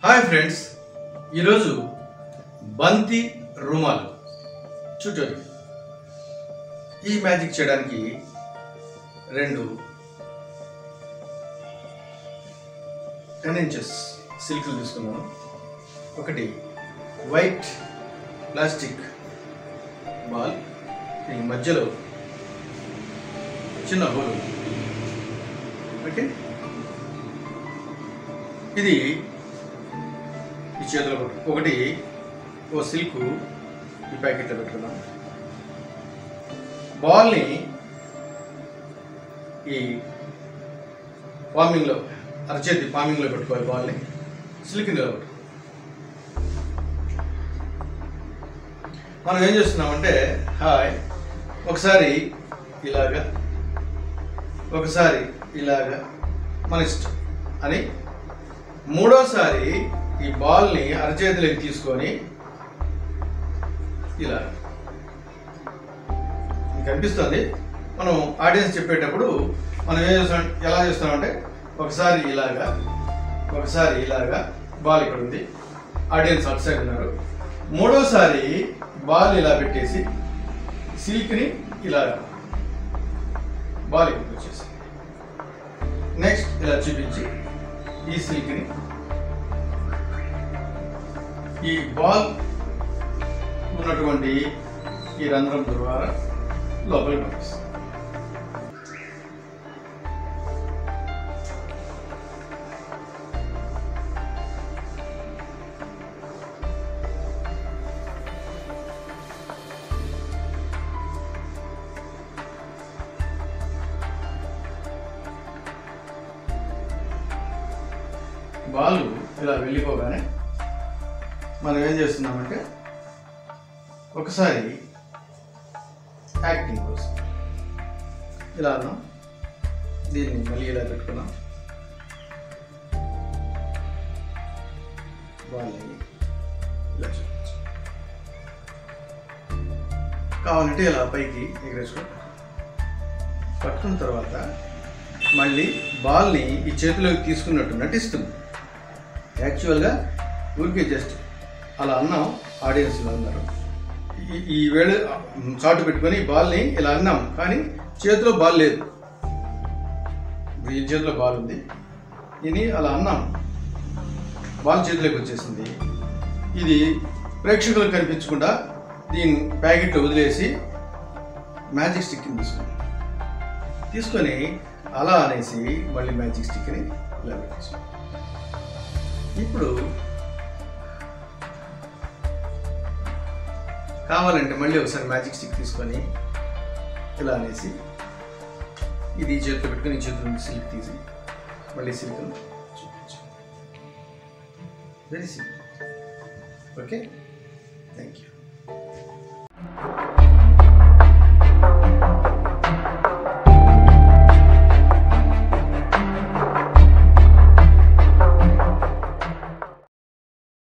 Hi friends ఈరోజు బంతి రుమాలు ట్యూటోరియల్ ఈ మ్యాజిక్ చేయడానికి రెండు టెన్ ఇంచెస్ సిల్క్లు తీసుకున్నాను ఒకటి వైట్ ప్లాస్టిక్ బాల్ ఈ మధ్యలో చిన్న హోల్ ఉంది. ఓకే ఇది ఈ చేతిలో పట్టు ఒకటి ఓ సిల్క్ ఈ ప్యాకెట్లో పెట్టుకున్నాం బాల్ని ఈ పామింగ్లో అరచేతి పామింగ్లో పెట్టుకోవాలి బాల్ని సిల్క్ ఇందులో పెట్టు మనం ఏం చేస్తున్నామంటే హాయ్ ఒకసారి ఇలాగా ఒకసారి ఇలాగా మన ఇష్టం అని మూడోసారి ఈ బాల్ని అరచేతిలోకి తీసుకొని ఇలా మీకు కనిపిస్తుంది మనం ఆడియన్స్ చెప్పేటప్పుడు మనం ఏం చేస్తాం ఎలా చేస్తామంటే ఒకసారి ఇలాగా ఒకసారి ఇలాగా బాల్ ఇక్కడ ఉంది ఆడియన్స్ అటు సైడ్ ఉన్నారు మూడోసారి బాల్ ఇలా పెట్టేసి సిల్క్ని ఇలా బాల్ ఇక్కడికి వచ్చేసి నెక్స్ట్ ఇలా చూపించి ఈ సిల్క్ని ఈ బాల్ ఉన్నటువంటి ఈ రంధ్రం ద్వారా లోపలికి పంపిస్తుంది బాల్ ఇలా వెళ్ళిపోగానే మనం ఏం చేస్తున్నామంటే ఒకసారి యాక్టింగ్ కోసం ఇలా అన్నాం దీన్ని మళ్ళీ ఇలా పెట్టుకున్నాం వాళ్ళని ఇలా చూపించు కావాలంటే ఇలా పైకి ఎగరేసుకో పట్టుకున్న తర్వాత మళ్ళీ బాల్ని ఈ చేతిలోకి తీసుకున్నట్టు నటిస్తుంది యాక్చువల్గా ఊరికే జస్ట్ అలా అన్నాం ఆడియన్స్లో ఉన్నారు ఈ- ఈ వేళ చాటు పెట్టుకొని బాల్ని ఇలా అన్నాం కానీ చేతిలో బాల్ లేదు ఈ చేతిలో బాల్ ఉంది ఇది అలా అన్నాం బాల్ చేతిలోకి వచ్చేసింది ఇది ప్రేక్షకులకు కనిపించకుండా దీని ప్యాకెట్లో వదిలేసి మ్యాజిక్ స్టిక్ని తీసుకున్నాం తీసుకొని అలా అనేసి మళ్ళీ మ్యాజిక్ స్టిక్ని ఇలా పెట్టేసాం ఇప్పుడు కావాలంటే మళ్ళీ ఒకసారి మ్యాజిక్ స్టిక్ తీసుకొని ఇలా అనేసి ఇది ఈ చేతిలో పెట్టుకొని ఈ చేతిలో నుండి సిల్క్ తీసి మళ్ళీ సిల్క్ చూపించు very simple okay thank you